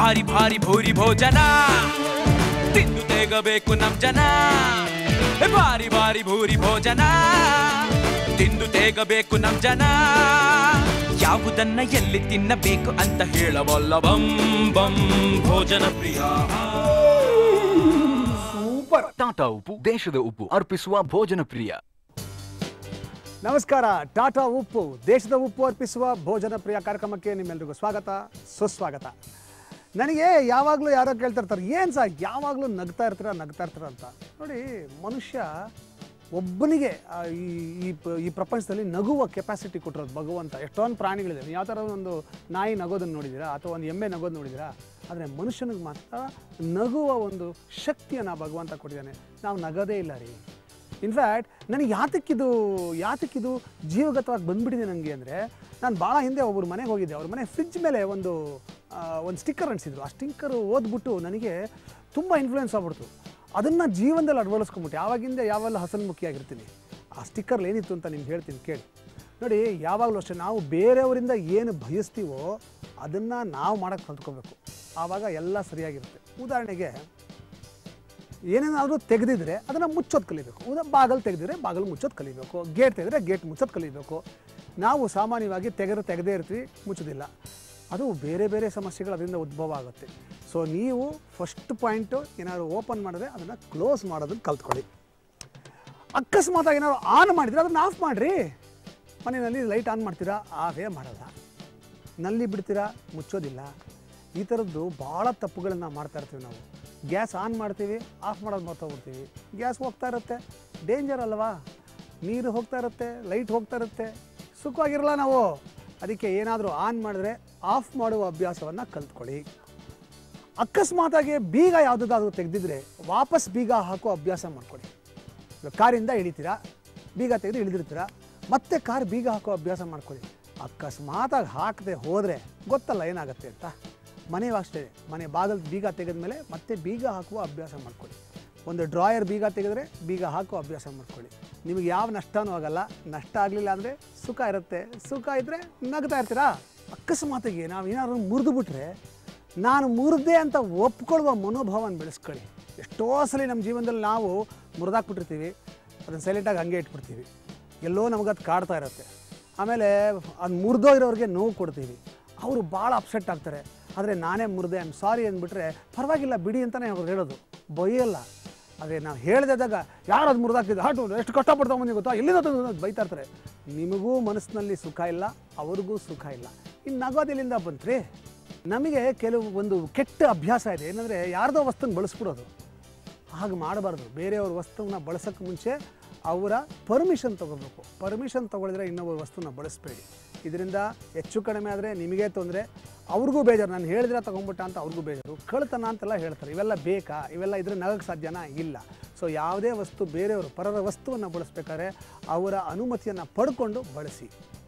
ಭಾರಿ ಭಾರಿ ಭೂರಿ ಭೋಜನ ತಿಂದು ತೆಗಬೇಕು ನಮ್ ಜನ ಭಾರಿ ಭಾರಿ ಭೂರಿ ಭೋಜನ ತಿಂದು ತೆಗಬೇಕು ನಮ್ ಜನ ಯಾವುದನ್ನ ಎಲ್ಲಿ ತಿನ್ನಬೇಕು ಅಂತ ಹೇಳವಲ್ಲ ಬಂ ಬಂ ಭೋಜನ ಪ್ರಿಯ ಸೂಪರ್ ಟಾಟಾ ಉಪ್ಪು ದೇಶದ ಉಪ್ಪು ಅರ್ಪಿಸುವ ಭೋಜನ ಪ್ರಿಯ ನಮಸ್ಕಾರ ಟಾಟಾ ಉಪ್ಪು ದೇಶದ ಉಪ್ಪು ಅರ್ಪಿಸುವ ಭೋಜನ ಪ್ರಿಯ ಕಾರ್ಯಕ್ರಮಕ್ಕೆ ನಿಮ್ಮೆಲ್ರಿಗೂ ಸ್ವಾಗತ ಸುಸ್ವಾಗತ ನನಗೆ ಯಾವಾಗಲೂ ಯಾರೋ ಕೇಳ್ತಾ ಇರ್ತಾರೆ ಏನು ಸಹ ಯಾವಾಗಲೂ ನಗ್ತಾ ಇರ್ತೀರ ನಗ್ತಾ ಇರ್ತೀರ ಅಂತ ನೋಡಿ ಮನುಷ್ಯ ಒಬ್ಬನಿಗೆ ಆ, ಈ ಈ ಪ- ಈ ಪ್ರಪಂಚದಲ್ಲಿ ನಗುವ ಕೆಪಾಸಿಟಿ ಕೊಟ್ಟಿರೋದು ಭಗವಂತ ಎಷ್ಟೊಂದು ಪ್ರಾಣಿಗಳಿದೆ ನೀವು ಯಾವ ಥರ ಒಂದು ನಾಯಿ ನಗೋದನ್ನು ನೋಡಿದ್ದೀರಾ ಅಥವಾ ಒಂದು ಎಮ್ಮೆ ನಗೋದು ನೋಡಿದ್ದೀರಾ ಆದರೆ ಮನುಷ್ಯನಿಗೆ ಮಾತ್ರ ನಗುವ ಒಂದು ಶಕ್ತಿಯನ್ನು ಭಗವಂತ ಕೊಟ್ಟಿದ್ದಾನೆ ನಾವು ನಗೋದೇ ಇಲ್ಲ ರೀ ಇನ್ಫ್ಯಾಕ್ಟ್ ನನಗೆ ಯಾತಕ್ಕಿದು ಯಾತಕ್ಕಿದು ಜೀವಗತವಾಗಿ ಬಂದ್ಬಿಟ್ಟಿದೆ ನನಗೆ ಅಂದರೆ ನಾನು ಭಾಳ ಹಿಂದೆ ಒಬ್ಬರು ಮನೆಗೆ ಹೋಗಿದ್ದೆ ಅವ್ರ ಮನೆ ಫ್ರಿಜ್ ಮೇಲೆ ಒಂದು ಆ, ಒಂದು ಸ್ಟಿಕ್ಕರ್ ಅಂಟಿಸಿದ್ರು ಆ ಸ್ಟಿಕ್ಕರ್ ಓದ್ಬಿಟ್ಟು ನನಗೆ ತುಂಬ ಇನ್ಫ್ಲೂಯೆನ್ಸ್ ಆಗ್ಬಿಡ್ತು ಅದನ್ನು ಜೀವನದಲ್ಲಿ ಅಳವಡಿಸ್ಕೊಂಬಿಟ್ಟು ಯಾವಾಗಿಂದ ಯಾವೆಲ್ಲ ಹಸನ್ಮುಖಿಯಾಗಿರ್ತೀನಿ ಆ ಸ್ಟಿಕ್ಕರ್ಲಿ ಏನಿತ್ತು ಅಂತ ನಿಮ್ಗೆ ಹೇಳ್ತೀನಿ ಕೇಳಿ ನೋಡಿ ಯಾವಾಗಲೂ ಅಷ್ಟೇ ನಾವು ಬೇರೆಯವರಿಂದ ಏನು ಬಯಸ್ತೀವೋ ಅದನ್ನು ನಾವು ಮಾಡೋಕ್ಕೆ ಕಲ್ತ್ಕೋಬೇಕು ಆವಾಗ ಎಲ್ಲ ಸರಿಯಾಗಿರುತ್ತೆ ಉದಾಹರಣೆಗೆ ಏನೇನಾದರೂ ತೆಗೆದಿದ್ರೆ ಅದನ್ನು ಮುಚ್ಚೋದು ಕಲಿಬೇಕು ಉದಾ ಬಾಗಲು ತೆಗೆದಿದ್ರೆ ಬಾಗಿಲು ಮುಚ್ಚೋದು ಕಲಿಬೇಕು ಗೇಟ್ ತೆಗೆದ್ರೆ ಗೇಟ್ ಮುಚ್ಚೋದು ಕಲಿಬೇಕು ನಾವು ಸಾಮಾನ್ಯವಾಗಿ ತೆಗೆದ್ರೆ ತೆಗೆದೇ ಇರ್ತೀವಿ ಮುಚ್ಚೋದಿಲ್ಲ ಅದು ಬೇರೆ ಬೇರೆ ಸಮಸ್ಯೆಗಳು ಅದರಿಂದ ಉದ್ಭವ ಆಗುತ್ತೆ ಸೊ ನೀವು ಫಸ್ಟ್ ಪಾಯಿಂಟು ಏನಾದರೂ ಓಪನ್ ಮಾಡಿದ್ರೆ ಅದನ್ನು ಕ್ಲೋಸ್ ಮಾಡೋದನ್ನು ಕಲ್ತ್ಕೊಳ್ಳಿ ಅಕಸ್ಮಾತಾಗಿ ಏನಾದ್ರು ಆನ್ ಮಾಡಿದ್ರೆ ಅದನ್ನು ಆಫ್ ಮಾಡಿರಿ ಮನೆಯಲ್ಲಿ ಲೈಟ್ ಆನ್ ಮಾಡ್ತೀರಾ ಆಫೇ ಮಾಡಲ್ಲ ನಲ್ಲಿ ಬಿಡ್ತೀರಾ ಮುಚ್ಚೋದಿಲ್ಲ ಈ ಥರದ್ದು ಭಾಳ ತಪ್ಪುಗಳನ್ನು ಮಾಡ್ತಾ ಇರ್ತೀವಿ ನಾವು ಗ್ಯಾಸ್ ಆನ್ ಮಾಡ್ತೀವಿ ಆಫ್ ಮಾಡೋದು ಮರ್ತೋಗ್ಬಿಡ್ತೀವಿ ಗ್ಯಾಸ್ ಹೋಗ್ತಾ ಇರುತ್ತೆ ಡೇಂಜರ್ ಅಲ್ವಾ ನೀರು ಹೋಗ್ತಾ ಇರುತ್ತೆ ಲೈಟ್ ಹೋಗ್ತಾ ಇರುತ್ತೆ ಸುಖವಾಗಿರಲ್ಲ ನಾವು ಅದಕ್ಕೆ ಏನಾದರೂ ಆನ್ ಮಾಡಿದ್ರೆ ಆಫ್ ಮಾಡುವ ಅಭ್ಯಾಸವನ್ನು ಕಲ್ತ್ಕೊಳ್ಳಿ ಅಕಸ್ಮಾತಾಗಿ ಬೀಗ ಯಾವುದಾದ್ರೂ ತೆಗೆದಿದ್ರೆ ವಾಪಸ್ ಬೀಗ ಹಾಕೋ ಅಭ್ಯಾಸ ಮಾಡ್ಕೊಳ್ಳಿ ಇವಾಗ ಕಾರಿಂದ ಇಳಿತೀರಾ ಬೀಗ ತೆಗೆದು ಇಳಿದಿರ್ತೀರಾ ಮತ್ತೆ ಕಾರ್ ಬೀಗ ಹಾಕೋ ಅಭ್ಯಾಸ ಮಾಡ್ಕೊಳ್ಳಿ ಅಕಸ್ಮಾತಾಗಿ ಹಾಕದೆ ಹೋದರೆ ಗೊತ್ತಲ್ಲ ಏನಾಗುತ್ತೆ ಅಂತ ಮನೆಯೂ ಅಷ್ಟೇ ಮನೆ ಬಾಗಿಲು ಬೀಗ ತೆಗೆದ್ಮೇಲೆ ಮತ್ತೆ ಬೀಗ ಹಾಕುವ ಅಭ್ಯಾಸ ಮಾಡ್ಕೊಳ್ಳಿ ಒಂದು ಡ್ರಾಯರ್ ಬೀಗ ತೆಗೆದ್ರೆ ಬೀಗ ಹಾಕೋ ಅಭ್ಯಾಸ ಮಾಡ್ಕೊಳ್ಳಿ ನಿಮಗೆ ಯಾವ ನಷ್ಟನೂ ಆಗಲ್ಲ ನಷ್ಟ ಆಗಲಿಲ್ಲ ಅಂದರೆ ಸುಖ ಇರುತ್ತೆ ಸುಖ ಇದ್ದರೆ ನಗ್ತಾ ಇರ್ತೀರಾ ಅಕಸ್ಮಾತಿಗೆ ನಾವು ಏನಾದ್ರು ಮುರಿದು ಬಿಟ್ರೆ ನಾನು ಮುರಿದೆ ಅಂತ ಒಪ್ಕೊಳ್ಳುವ ಮನೋಭಾವನ ಬೆಳೆಸ್ಕೊಳ್ಳಿ ಎಷ್ಟೋ ಸಲ ನಮ್ಮ ಜೀವನದಲ್ಲಿ ನಾವು ಮುರಿದಾಕ್ಬಿಟ್ಟಿರ್ತೀವಿ ಅದನ್ನು ಸೈಲೆಂಟಾಗಿ ಹಂಗೆ ಇಟ್ಬಿಡ್ತೀವಿ ಎಲ್ಲೋ ನಮಗದು ಕಾಡ್ತಾ ಇರುತ್ತೆ ಆಮೇಲೆ ಅದು ಮುರಿದೋ ಇರೋರಿಗೆ ನೋವು ಕೊಡ್ತೀವಿ ಅವರು ಭಾಳ ಅಪ್ಸೆಟ್ ಆಗ್ತಾರೆ ಆದರೆ ನಾನೇ ಮುರಿದೆ ಐ ಆಮ್ ಸಾರಿ ಅಂದ್ಬಿಟ್ರೆ ಪರವಾಗಿಲ್ಲ ಬಿಡಿ ಅಂತಲೇ ಅವ್ರು ಹೇಳೋದು ಬೈಯಲ್ಲ ಆದರೆ ನಾವು ಹೇಳ್ದಾಗ ಯಾರು ಅದು ಮುರಿದಾಕಿದ್ದು ಹಾಟು ಎಷ್ಟು ಕಷ್ಟಪಡ್ತಾ ಬಂದಿ ಗೊತ್ತಾ ಎಲ್ಲಿಂದ ತಂದು ಅಂತ ಬೈತಾ ಇರ್ತಾರೆ ನಿಮಗೂ ಮನಸ್ಸಿನಲ್ಲಿ ಸುಖ ಇಲ್ಲ ಅವ್ರಿಗೂ ಸುಖ ಇಲ್ಲ ಇನ್ನು ನಗೋದೆಲ್ಲಿಂದ ಬಂತ್ರಿ ನಮಗೆ ಕೆಲವು ಒಂದು ಕೆಟ್ಟ ಅಭ್ಯಾಸ ಇದೆ ಏನಂದರೆ ಯಾರ್ದೋ ವಸ್ತುನ ಬಳಸ್ಬಿಡೋದು ಹಾಗೆ ಮಾಡಬಾರ್ದು ಬೇರೆಯವ್ರ ವಸ್ತುವನ್ನ ಬಳಸೋಕ್ಕೆ ಮುಂಚೆ ಅವರ ಪರ್ಮಿಷನ್ ತೊಗೋಬೇಕು ಪರ್ಮಿಷನ್ ತೊಗೊಳಿದ್ರೆ ಇನ್ನೊಬ್ಬರ ವಸ್ತುನ ಬಳಸಬೇಡಿ ಇದರಿಂದ ಹೆಚ್ಚು ಕಡಿಮೆ ಆದರೆ ನಿಮಗೆ ತೊಂದರೆ ಅವ್ರಿಗೂ ಬೇಜಾರು ನಾನು ಹೇಳಿದ್ರೆ ತೊಗೊಂಬಿಟ್ಟ ಅಂತ ಅವ್ರಿಗೂ ಬೇಜಾರು ಕಳ್ತನ ಅಂತೆಲ್ಲ ಹೇಳ್ತಾರೆ ಇವೆಲ್ಲ ಬೇಕಾ ಇವೆಲ್ಲ ಇದ್ರೆ ನಗಕ್ಕೆ ಸಾಧ್ಯನಾ ಇಲ್ಲ ಸೊ ಯಾವುದೇ ವಸ್ತು ಬೇರೆಯವರು ಪರರ ವಸ್ತುವನ್ನು ಬಳಸ್ಬೇಕಾದ್ರೆ ಅವರ ಅನುಮತಿಯನ್ನು ಪಡ್ಕೊಂಡು ಬಳಸಿ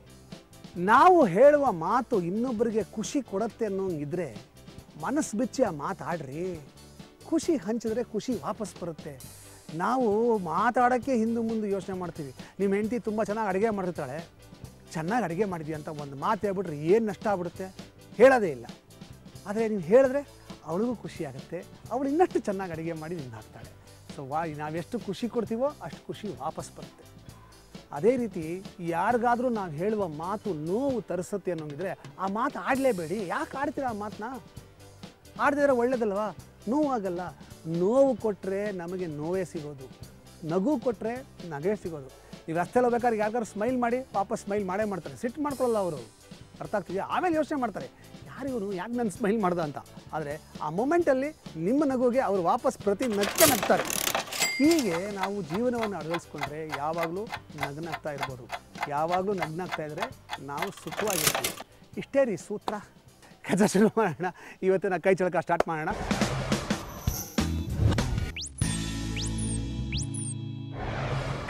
ನಾವು ಹೇಳುವ ಮಾತು ಇನ್ನೊಬ್ಬರಿಗೆ ಖುಷಿ ಕೊಡುತ್ತೆ ಅನ್ನೋಂಗಿದ್ರೆ ಮನಸ್ಸು ಬಿಚ್ಚಿ ಆ ಮಾತಾಡ್ರಿ ಖುಷಿ ಹಂಚಿದ್ರೆ ಖುಷಿ ವಾಪಸ್ ಬರುತ್ತೆ ನಾವು ಮಾತಾಡೋಕ್ಕೆ ಹಿಂದೆ ಮುಂದೆ ಯೋಚನೆ ಮಾಡ್ತೀವಿ ನಿಮ್ಮ ಹೆಂಡತಿ ತುಂಬ ಚೆನ್ನಾಗಿ ಅಡುಗೆ ಮಾಡ್ತಿರ್ತಾಳೆ ಚೆನ್ನಾಗಿ ಅಡುಗೆ ಮಾಡಿದ್ವಿ ಅಂತ ಒಂದು ಮಾತು ಹೇಳ್ಬಿಟ್ರೆ ಏನು ನಷ್ಟ ಆಗ್ಬಿಡುತ್ತೆ ಹೇಳೋದೇ ಇಲ್ಲ ಆದರೆ ನೀವು ಹೇಳಿದ್ರೆ ಅವಳಿಗೂ ಖುಷಿ ಆಗುತ್ತೆ ಅವಳು ಇನ್ನಷ್ಟು ಚೆನ್ನಾಗಿ ಅಡುಗೆ ಮಾಡಿ ನಿಮ್ಗೆ ಹಾಕ್ತಾಳೆ ಸೊ ವಾ ನಾವೆಷ್ಟು ಖುಷಿ ಕೊಡ್ತೀವೋ ಅಷ್ಟು ಖುಷಿ ವಾಪಸ್ ಬರುತ್ತೆ ಅದೇ ರೀತಿ ಯಾರಿಗಾದರೂ ನಾವು ಹೇಳುವ ಮಾತು ನೋವು ತರಿಸುತ್ತೆ ಅನ್ನೋಂಗಿದ್ರೆ ಆ ಮಾತು ಆಡಲೇಬೇಡಿ ಯಾಕೆ ಆಡ್ತೀರ ಆ ಮಾತನ್ನ ಆಡದಿದ್ರೆ ಒಳ್ಳೇದಲ್ವಾ ನೋವಾಗಲ್ಲ ನೋವು ಕೊಟ್ಟರೆ ನಮಗೆ ನೋವೇ ಸಿಗೋದು ನಗು ಕೊಟ್ಟರೆ ನಗೆ ಸಿಗೋದು ನೀವು ರಸ್ತೆಲಿ ಹೋಗ್ಬೇಕಾದ್ರೆ ಯಾರಿಗಾರು ಸ್ಮೈಲ್ ಮಾಡಿ ವಾಪಸ್ ಸ್ಮೈಲ್ ಮಾಡೇ ಮಾಡ್ತಾರೆ ಸಿಟ್ಟು ಮಾಡ್ಕೊಳ್ಳಲ್ಲ ಅವರು ಅರ್ಥ ಆಗ್ತಿದೆಯಾ ಆಮೇಲೆ ಯೋಚನೆ ಮಾಡ್ತಾರೆ ಯಾರು ಇವನು ಯಾಕೆ ನನ್ನ ಸ್ಮೈಲ್ ಮಾಡ್ದ ಅಂತ ಆದರೆ ಆ ಮೊಮೆಂಟಲ್ಲಿ ನಿಮ್ಮ ನಗುಗೆ ಅವರು ವಾಪಸ್ ಪ್ರತಿ ನಗ್ತಾ ನಗ್ತಾರೆ ಹೀಗೆ ನಾವು ಜೀವನವನ್ನು ಅಳವಡಿಸ್ಕೊಂಡ್ರೆ ಯಾವಾಗಲೂ ನಗ್ನಾಗ್ತಾ ಇರ್ಬೋದು ಯಾವಾಗಲೂ ನಗ್ನಾಗ್ತಾ ಇದ್ದರೆ ನಾವು ಸುಖವಾಗಿರ್ತೀವಿ ಇಷ್ಟೇ ರೀ ಸೂತ್ರ ಕೆಲಸ ಶುರು ಮಾಡೋಣ ಇವತ್ತಿನ ಕೈ ಚಳಕ ಸ್ಟಾರ್ಟ್ ಮಾಡೋಣ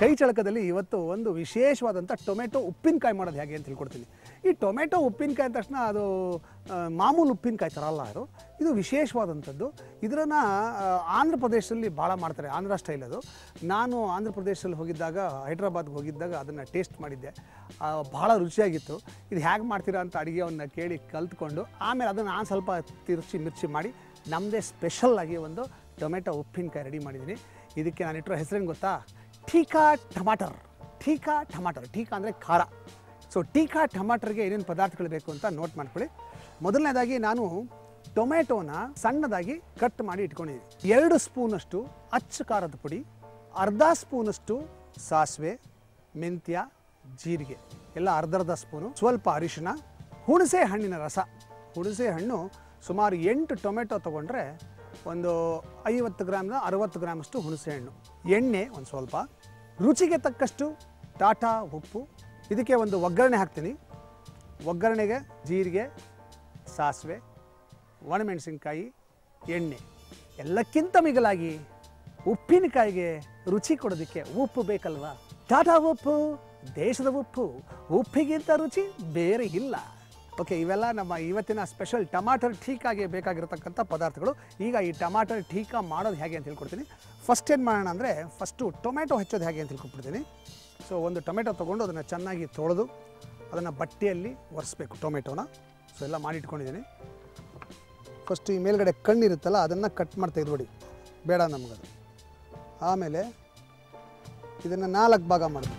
ಕೈ ಚಳಕದಲ್ಲಿ ಇವತ್ತು ಒಂದು ವಿಶೇಷವಾದಂಥ ಟೊಮೆಟೊ ಉಪ್ಪಿನಕಾಯಿ ಮಾಡೋದು ಹೇಗೆ ಅಂತ ತಿಳ್ಕೊಡ್ತೀನಿ ಈ ಟೊಮೆಟೊ ಉಪ್ಪಿನಕಾಯಿ ಅಂದ ತಕ್ಷಣ ಅದು ಆ, ಮಾಮೂಲು ಉಪ್ಪಿನಕಾಯಿ ಥರ ಅಲ್ಲ ಅದು ಇದು ವಿಶೇಷವಾದಂಥದ್ದು ಇದನ್ನು ಆಂಧ್ರ ಪ್ರದೇಶದಲ್ಲಿ ಭಾಳ ಮಾಡ್ತಾರೆ ಆಂಧ್ರ ಸ್ಟೈಲ್ ಅದು ನಾನು ಆಂಧ್ರ ಪ್ರದೇಶದಲ್ಲಿ ಹೋಗಿದ್ದಾಗ ಹೈದ್ರಾಬಾದ್ಗೆ ಹೋಗಿದ್ದಾಗ ಅದನ್ನು ಟೇಸ್ಟ್ ಮಾಡಿದ್ದೆ ಆ, ಭಾಳ ರುಚಿಯಾಗಿತ್ತು ಇದು ಹೇಗೆ ಮಾಡ್ತೀರಾ ಅಂತ ಅಡುಗೆಯನ್ನು ಕೇಳಿ ಕಲ್ತ್ಕೊಂಡು ಆಮೇಲೆ ಅದನ್ನು ನಾನು ಸ್ವಲ್ಪ ತಿರುಚಿ ಮಿರ್ಚಿ ಮಾಡಿ ನಮ್ಮದೇ ಸ್ಪೆಷಲ್ಲಾಗಿ ಒಂದು ಟೊಮೆಟೊ ಉಪ್ಪಿನಕಾಯಿ ರೆಡಿ ಮಾಡಿದ್ದೀನಿ ಇದಕ್ಕೆ ನಾನು ಇಟ್ಟಿರೋ ಹೆಸರೇನು ಗೊತ್ತಾ ಟೀಕಾ ಟಮಾಟರ್ ಟೀಕಾ ಟಮಾಟರ್ ಟೀಕಾ ಅಂದರೆ ಖಾರ ಸೊ ಟೀಕಾ ಟಮಾಟರ್ಗೆ ಏನೇನು ಪದಾರ್ಥಗಳು ಬೇಕು ಅಂತ ನೋಟ್ ಮಾಡ್ಕೊಳ್ಳಿ ಮೊದಲನೇದಾಗಿ ನಾನು ಟೊಮೆಟೊನ ಸಣ್ಣದಾಗಿ ಕಟ್ ಮಾಡಿ ಇಟ್ಕೊಂಡಿದ್ದೀನಿ ಎರಡು ಸ್ಪೂನಷ್ಟು ಅಚ್ಚ ಖಾರದ ಪುಡಿ ಅರ್ಧ ಸ್ಪೂನಷ್ಟು ಸಾಸಿವೆ ಮೆಂತ್ಯ ಜೀರಿಗೆ ಎಲ್ಲ ಅರ್ಧ ಅರ್ಧ ಸ್ಪೂನು ಸ್ವಲ್ಪ ಅರಿಶಿನ ಹುಣಸೆ ಹಣ್ಣಿನ ರಸ ಹುಣಸೆ ಹಣ್ಣು ಸುಮಾರು ಎಂಟು ಟೊಮೆಟೊ ತೊಗೊಂಡ್ರೆ ಒಂದು ಐವತ್ತು ಗ್ರಾಮ್ನ ಅರವತ್ತು ಗ್ರಾಮಷ್ಟು ಹುಣಸೆ ಹಣ್ಣು ಎಣ್ಣೆ ಒಂದು ಸ್ವಲ್ಪ ರುಚಿಗೆ ತಕ್ಕಷ್ಟು ಟಾಟಾ ಉಪ್ಪು ಇದಕ್ಕೆ ಒಂದು ಒಗ್ಗರಣೆ ಹಾಕ್ತೀನಿ ಒಗ್ಗರಣೆಗೆ ಜೀರಿಗೆ ಸಾಸಿವೆ ಒಣಮೆಣಸಿನ್ಕಾಯಿ ಎಣ್ಣೆ ಎಲ್ಲಕ್ಕಿಂತ ಮಿಗಿಲಾಗಿ ಉಪ್ಪಿನಕಾಯಿಗೆ ರುಚಿ ಕೊಡೋದಕ್ಕೆ ಉಪ್ಪು ಬೇಕಲ್ವಾ ಟಾಟಾ ಉಪ್ಪು ದೇಶದ ಉಪ್ಪು ಉಪ್ಪಿಗಿಂತ ರುಚಿ ಬೇರೆ ಇಲ್ಲ ಓಕೆ ಇವೆಲ್ಲ ನಮ್ಮ ಇವತ್ತಿನ ಸ್ಪೆಷಲ್ ಟಮಾಟರ್ ಟೀಕಾಗೆ ಬೇಕಾಗಿರತಕ್ಕಂಥ ಪದಾರ್ಥಗಳು ಈಗ ಈ ಟಮಾಟರ್ ಟೀಕಾ ಮಾಡೋದು ಹೇಗೆ ಅಂತ ಹೇಳ್ಕೊಡ್ತೀನಿ ಫಸ್ಟ್ ಏನು ಮಾಡೋಣ ಅಂದರೆ ಫಸ್ಟು ಟೊಮೆಟೊ ಹೆಚ್ಚೋದು ಹೇಗೆ ಅಂತ ತಿಳ್ಕೊಬಿಡ್ತೀನಿ ಸೊ ಒಂದು ಟೊಮೆಟೊ ತೊಗೊಂಡು ಅದನ್ನು ಚೆನ್ನಾಗಿ ತೊಳೆದು ಅದನ್ನು ಬಟ್ಟೆಯಲ್ಲಿ ಒರೆಸ್ಬೇಕು ಟೊಮೆಟೊನ ಸೊ ಎಲ್ಲ ಮಾಡಿಟ್ಕೊಂಡಿದ್ದೀನಿ ಫಸ್ಟ್ ಈ ಮೇಲ್ಗಡೆ ಕಣ್ಣಿರುತ್ತಲ್ಲ ಅದನ್ನು ಕಟ್ ಮಾಡಿ ತೆಗೆದುಬಿಡಿ ಬೇಡ ನಮಗದು ಆಮೇಲೆ ಇದನ್ನು ನಾಲ್ಕು ಭಾಗ ಮಾಡಬೇಕು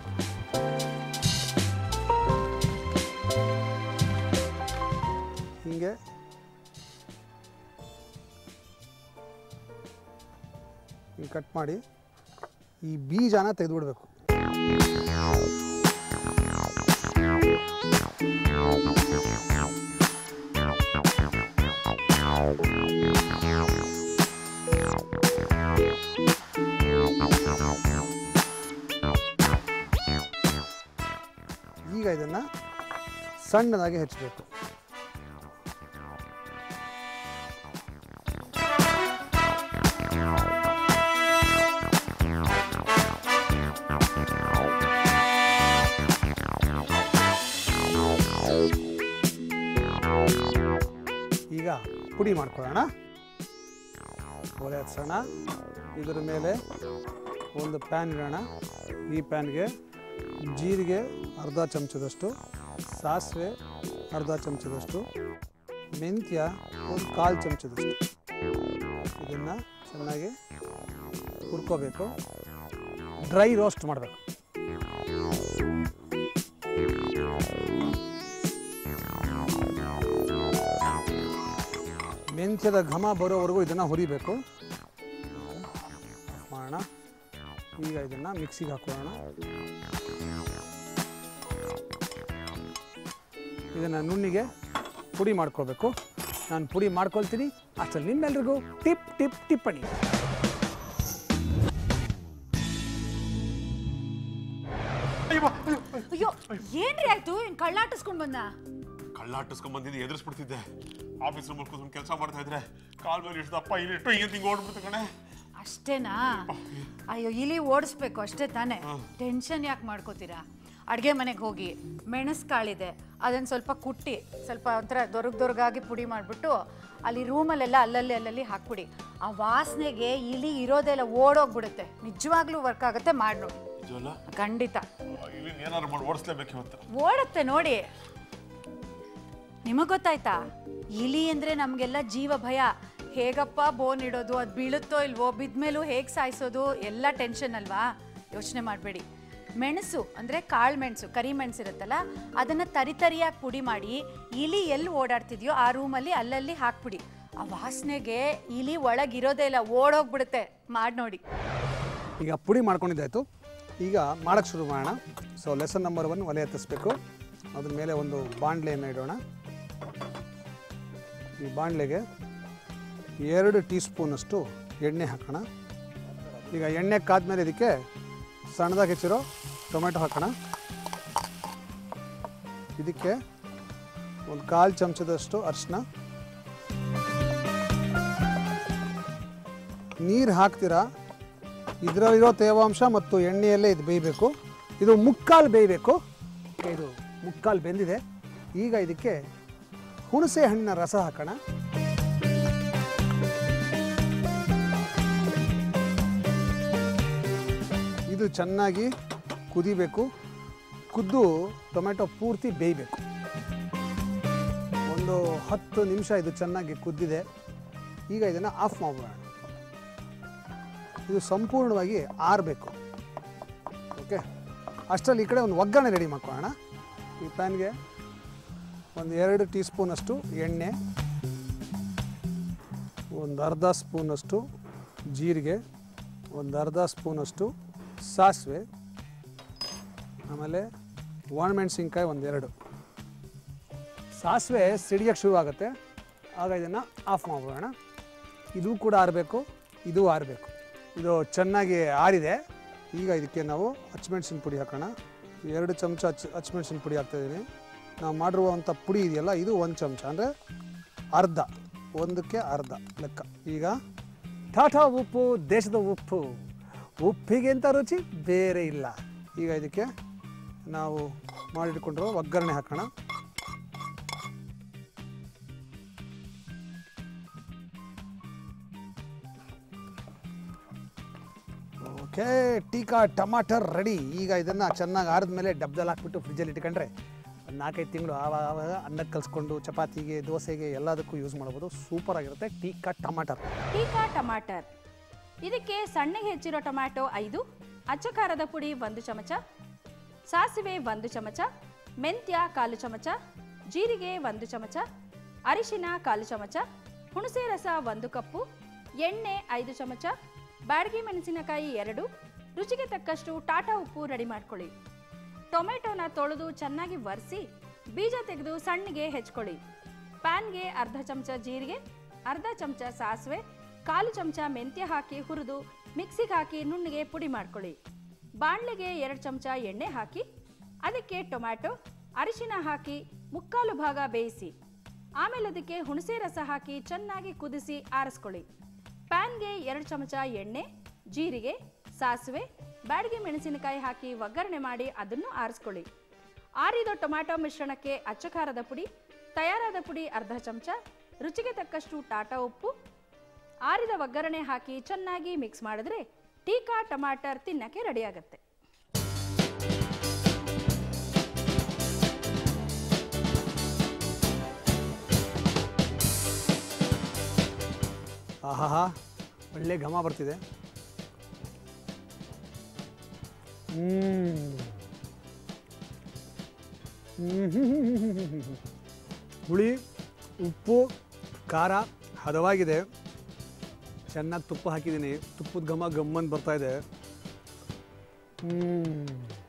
ಹೀಗೆ ಹಿಂಗೆ ಕಟ್ ಮಾಡಿ ಈ ಬೀಜನ ತೆಗೆದುಬಿಡ್ಬೇಕು ಈಗ ಇದನ್ನು ಸಣ್ಣದಾಗಿ ಹೆಚ್ಚಬೇಕು ಈಗ ಪುಡಿ ಮಾಡ್ಕೊಳ್ಳೋಣ ಒಲೆ ಹಚ್ಚೋಣ ಇದರ ಮೇಲೆ ಒಂದು ಪ್ಯಾನ್ ಇಡೋಣ ಈ ಪ್ಯಾನ್ಗೆ ಜೀರಿಗೆ ಅರ್ಧ ಚಮಚದಷ್ಟು ಸಾಸಿವೆ ಅರ್ಧ ಚಮಚದಷ್ಟು ಮೆಂತ್ಯ ಒಂದು ಕಾಲು ಚಮಚದಷ್ಟು ಇದನ್ನು ಚೆನ್ನಾಗಿ ಹುರ್ಕೋಬೇಕು ಡ್ರೈ ರೋಸ್ಟ್ ಮಾಡಬೇಕು ಮೆಂತ್ಯದ ಘಮ ಬರೋವರೆಗೂ ಇದನ್ನು ಹುರಿಬೇಕು ಮಾಡೋಣ ಈಗ ಇದನ್ನು ಮಿಕ್ಸಿಗೆ ಹಾಕೊಳ್ಳೋಣ ಇದನ್ನು ನುಣ್ಣಿಗೆ ಪುಡಿ ಮಾಡ್ಕೋಬೇಕು ನಾನು ಪುಡಿ ಮಾಡ್ಕೊಳ್ತೀನಿ ಅಷ್ಟರಲ್ಲಿ ನಿಮ್ಮೆಲ್ರಿಗೂ ಟಿಪ್ ಟಿಪ್ ಟಿಪ್ಪಣಿ ಅಯ್ಯೋ ಏನ್ರಿ ಆಯ್ತು ಇನ್ ಕಳ್ಳಾಟಿಸ್ಕೊಂಡ್ ಬಂದ ಕಳ್ಳಾಟಿಸ್ಕೊಂಡ್ ಬಂದಿದ್ದು ಎದುರಿಸ್ಬಿಡ್ತಿದ್ದೆ ಆಫೀಸ್ ರೂಮಲ್ಲಿ ಕೂತ್ಕೊಂಡು ಕೆಲಸ ಮಾಡ್ತಾ ಇದ್ರೆ ಕಾಲ್ ಮೇಲೆ ಇಷ್ಟು ದಪ್ಪ ಇಲ್ಲಿ ಇಟ್ಟು ಹಿಂಗೆ ತಿಂಗ್ ಓಡ್ಬಿಡ್ತು ಕಣೆ ಅಷ್ಟೇನಾ ಅಯ್ಯೋ ಇಲಿ ಓಡಿಸ್ಬೇಕು ಅಷ್ಟೇ ತಾನೇ ಟೆನ್ಷನ್ ಯಾಕೆ ಮಾಡ್ಕೋತೀರಾ ಅಡುಗೆ ಮನೆಗೆ ಹೋಗಿ ಮೆಣಸು ಕಾಳಿದೆ ಅದನ್ನು ಸ್ವಲ್ಪ ಕುಟ್ಟಿ ಸ್ವಲ್ಪ ಒಂಥರ ದೊರಗ್ ದೊರಗಾಗಿ ಪುಡಿ ಮಾಡಿಬಿಟ್ಟು ಅಲ್ಲಿ ರೂಮಲ್ಲೆಲ್ಲ ಅಲ್ಲಲ್ಲಿ ಅಲ್ಲಲ್ಲಿ ಹಾಕ್ಬಿಡಿ ಆ ವಾಸನೆಗೆ ಇಲಿ ಇರೋದೆಲ್ಲ ಓಡೋಗ್ಬಿಡುತ್ತೆ ನಿಜವಾಗ್ಲೂ ವರ್ಕ್ ಆಗುತ್ತೆ ಮಾಡಿ ನೋಡಿ ನಿಜವಲ್ಲ ಖಂಡಿತ ಇಲ್ಲಿ ಏನಾದ್ರು ಮಾಡಿ ಓಡಿಸ್ಲೇಬೇಕು ಇವತ್ತು ಓಡುತ್ತೆ ನೋಡಿ ನಿಮಗೆ ಗೊತ್ತಾಯ್ತಾ ಇಲಿ ಅಂದ್ರೆ ನಮಗೆಲ್ಲ ಜೀವ ಭಯ ಹೇಗಪ್ಪ ಬೋನ್ ಇಡೋದು ಅದು ಬೀಳುತ್ತೋ ಇಲ್ವೋ ಬಿದ್ಮೇಲೂ ಹೇಗೆ ಸಾಯಿಸೋದು ಎಲ್ಲ ಟೆನ್ಷನ್ ಅಲ್ವಾ ಯೋಚನೆ ಮಾಡಬೇಡಿ ಮೆಣಸು ಅಂದರೆ ಕಾಳು ಮೆಣಸು ಕರಿ ಮೆಣಸು ಇರುತ್ತಲ್ಲ ಅದನ್ನು ತರಿ ತರಿಯಾಗಿ ಪುಡಿ ಮಾಡಿ ಇಲಿ ಎಲ್ಲಿ ಓಡಾಡ್ತಿದ್ಯೋ ಆ ರೂಮಲ್ಲಿ ಅಲ್ಲಲ್ಲಿ ಹಾಕ್ಬಿಡಿ ಆ ವಾಸನೆಗೆ ಇಲಿ ಒಳಗಿರೋದೇ ಇಲ್ಲ ಓಡೋಗ್ಬಿಡುತ್ತೆ ಮಾಡಿ ನೋಡಿ ಈಗ ಪುಡಿ ಮಾಡ್ಕೊಂಡಿದ್ದಾಯ್ತು ಈಗ ಮಾಡೋಕ್ಕೆ ಶುರು ಮಾಡೋಣ ಸೊ ಲೆಸನ್ ನಂಬರ್ ಒನ್ ಒಲೆ ಹತ್ತಿಸ್ಬೇಕು ಅದ್ರ ಮೇಲೆ ಒಂದು ಬಾಣಲೆಯನ್ನು ಇಡೋಣ ಈ ಬಾಣಲೆಗೆ ಎರಡು ಟೀ ಸ್ಪೂನಷ್ಟು ಎಣ್ಣೆ ಹಾಕೋಣ ಈಗ ಎಣ್ಣೆ ಕಾದ್ಮೇಲೆ ಇದಕ್ಕೆ ಸಣ್ಣದಾಗಿ ಹೆಚ್ಚಿರೋ ಟೊಮೆಟೊ ಹಾಕೋಣ ಇದಕ್ಕೆ ಒಂದು ಕಾಲು ಚಮಚದಷ್ಟು ಅರಿಶಿನ ನೀರು ಹಾಕ್ತೀರಾ ಇದರಲ್ಲಿರೋ ತೇವಾಂಶ ಮತ್ತು ಎಣ್ಣೆಯಲ್ಲೇ ಇದು ಬೇಯಬೇಕು ಇದು ಮುಕ್ಕಾಲು ಬೇಯಬೇಕು ಇದು ಮುಕ್ಕಾಲು ಬೆಂದಿದೆ ಈಗ ಇದಕ್ಕೆ ಹುಣಸೆ ಹಣ್ಣಿನ ರಸ ಹಾಕೋಣ ಇದು ಚೆನ್ನಾಗಿ ಕುದಿಬೇಕು ಕುದ್ದು ಟೊಮೆಟೊ ಪೂರ್ತಿ ಬೇಯಬೇಕು ಒಂದು ಹತ್ತು ನಿಮಿಷ ಇದು ಚೆನ್ನಾಗಿ ಕುದ್ದಿದೆ ಈಗ ಇದನ್ನು ಆಫ್ ಮಾಡೋಣ ಇದು ಸಂಪೂರ್ಣವಾಗಿ ಆರಬೇಕು ಓಕೆ ಅಷ್ಟರಲ್ಲಿ ಈ ಕಡೆ ಒಂದು ಒಗ್ಗರಣೆ ರೆಡಿ ಮಾಡ್ಕೊಳ್ಳೋಣ ಈ ಪ್ಯಾನ್ಗೆ ಒಂದು ಎರಡು ಟೀ ಸ್ಪೂನಷ್ಟು ಎಣ್ಣೆ ಒಂದು ಅರ್ಧ ಸ್ಪೂನಷ್ಟು ಜೀರಿಗೆ ಒಂದು ಅರ್ಧ ಸ್ಪೂನಷ್ಟು ಸಾಸಿವೆ ಆಮೇಲೆ ಒಣಮೆಣಸಿನ್ಕಾಯಿ ಒಂದೆರಡು ಸಾಸಿವೆ ಸಿಡಿಯೋಕ್ಕೆ ಶುರು ಆಗುತ್ತೆ ಆಗ ಇದನ್ನು ಆಫ್ ಮಾಡ್ಬಿಡೋಣ ಇದು ಕೂಡ ಆರಬೇಕು ಇದು ಆರಬೇಕು ಇದು ಚೆನ್ನಾಗಿ ಆರಿದೆ ಈಗ ಇದಕ್ಕೆ ನಾವು ಹಚ್ಮೆಣ್ಸಿನ ಪುಡಿ ಹಾಕೋಣ ಎರಡು ಚಮಚ ಹಚ್ ಹಚ್ಮೆಣ್ಸಿನ ಪುಡಿ ಹಾಕ್ತಾಯಿದ್ದೀನಿ ನಾವು ಮಾಡಿರುವಂಥ ಪುಡಿ ಇದೆಯಲ್ಲ ಇದು ಒಂದು ಚಮಚ ಅಂದರೆ ಅರ್ಧ ಒಂದಕ್ಕೆ ಅರ್ಧ ಲೆಕ್ಕ ಈಗ ಟಾಟಾ ಉಪ್ಪು ದೇಶದ ಉಪ್ಪು ಉಪ್ಪಿಗಿಂತ ರುಚಿ ಬೇರೆ ಇಲ್ಲ ಈಗ ಇದಕ್ಕೆ ನಾವು ಮಾಡಿಟ್ಕೊಂಡಿರೋ ಒಗ್ಗರಣೆ ಹಾಕೋಣ ಓಕೆ ಟೀಕಾ ಟಮಾಟರ್ ರೆಡಿ ಈಗ ಇದನ್ನು ಚೆನ್ನಾಗಿ ಆರಿದ ಮೇಲೆ ಡಬ್ದಲ್ಲಿ ಹಾಕ್ಬಿಟ್ಟು ಫ್ರಿಜ್ಜಲ್ಲಿ ಇಟ್ಕೊಂಡ್ರೆ ಒಂದು ನಾಲ್ಕೈದು ತಿಂಗಳು ಆವಾಗ ಆವಾಗ ಅನ್ನಕ್ಕೆ ಕಲಿಸ್ಕೊಂಡು ಚಪಾತಿಗೆ ದೋಸೆಗೆ ಎಲ್ಲದಕ್ಕೂ ಯೂಸ್ ಮಾಡ್ಬೋದು ಸೂಪರ್ ಆಗಿರುತ್ತೆ ಟೀಕಾ ಟಮಾಟರ್ ಟೀಕಾ ಟಮಾಟರ್ ಇದಕ್ಕೆ ಸಣ್ಣಗೆ ಹೆಚ್ಚಿರೋ ಟೊಮ್ಯಾಟೊ ಐದು ಅಚ್ಚ ಖಾರದ ಪುಡಿ ಒಂದು ಚಮಚ ಸಾಸಿವೆ ಒಂದು ಚಮಚ ಮೆಂತ್ಯ ಕಾಲು ಚಮಚ ಜೀರಿಗೆ ಒಂದು ಚಮಚ ಅರಿಶಿನ ಕಾಲು ಚಮಚ ಹುಣಸೆ ರಸ ಒಂದು ಕಪ್ಪು ಎಣ್ಣೆ ಐದು ಚಮಚ ಬ್ಯಾಡಗಿ ಮೆಣಸಿನಕಾಯಿ ಎರಡು ರುಚಿಗೆ ತಕ್ಕಷ್ಟು ಟಾಟಾ ಉಪ್ಪು ರೆಡಿ ಮಾಡ್ಕೊಳ್ಳಿ ಟೊಮೆಟೊನ ತೊಳೆದು ಚೆನ್ನಾಗಿ ಒರೆಸಿ ಬೀಜ ತೆಗೆದು ಸಣ್ಣಗೆ ಹೆಚ್ಕೊಳ್ಳಿ ಪ್ಯಾನ್ಗೆ ಅರ್ಧ ಚಮಚ ಜೀರಿಗೆ ಅರ್ಧ ಚಮಚ ಸಾಸಿವೆ ಕಾಲು ಚಮಚ ಮೆಂತ್ಯ ಹಾಕಿ ಹುರಿದು ಮಿಕ್ಸಿಗೆ ಹಾಕಿ ನುಣ್ಣಗೆ ಪುಡಿ ಮಾಡ್ಕೊಳ್ಳಿ ಬಾಣಲೆಗೆ ಎರಡು ಚಮಚ ಎಣ್ಣೆ ಹಾಕಿ ಅದಕ್ಕೆ ಟೊಮ್ಯಾಟೊ ಅರಿಶಿನ ಹಾಕಿ ಮುಕ್ಕಾಲು ಭಾಗ ಬೇಯಿಸಿ ಆಮೇಲೆ ಅದಕ್ಕೆ ಹುಣಸೆ ರಸ ಹಾಕಿ ಚೆನ್ನಾಗಿ ಕುದಿಸಿ ಆರಿಸ್ಕೊಳ್ಳಿ ಪ್ಯಾನ್ಗೆ ಎರಡು ಚಮಚ ಎಣ್ಣೆ ಜೀರಿಗೆ ಸಾಸಿವೆ ಬ್ಯಾಡಗಿ ಮೆಣಸಿನಕಾಯಿ ಹಾಕಿ ಒಗ್ಗರಣೆ ಮಾಡಿ ಅದನ್ನು ಆರಿಸ್ಕೊಳ್ಳಿ ಆರಿದ ಟೊಮ್ಯಾಟೊ ಮಿಶ್ರಣಕ್ಕೆ ಅಚ್ಚಖಾರದ ಪುಡಿ ತಯಾರಾದ ಪುಡಿ ಅರ್ಧ ಚಮಚ ರುಚಿಗೆ ತಕ್ಕಷ್ಟು ಟಾಟಾ ಉಪ್ಪು ಆರಿದ ಒಗ್ಗರಣೆ ಹಾಕಿ ಚೆನ್ನಾಗಿ ಮಿಕ್ಸ್ ಮಾಡಿದ್ರೆ ಟೀಕಾ ಟಮಾಟರ್ ತಿನ್ನಕ್ಕೆ ರೆಡಿ ಆಗುತ್ತೆ ಆಹಾ ಒಳ್ಳೆ ಘಮ ಬರ್ತಿದೆ ಹ್ಮ್. ಹ್ಮ್. ಹುಳಿ ಉಪ್ಪು ಖಾರ ಹದವಾಗಿದೆ ಚೆನ್ನಾಗಿ ತುಪ್ಪ ಹಾಕಿದ್ದೀನಿ ತುಪ್ಪದ ಘಮ ಗಮ್ಮಂತ ಬರ್ತಾ ಇದೆ ಹ್ಮ್.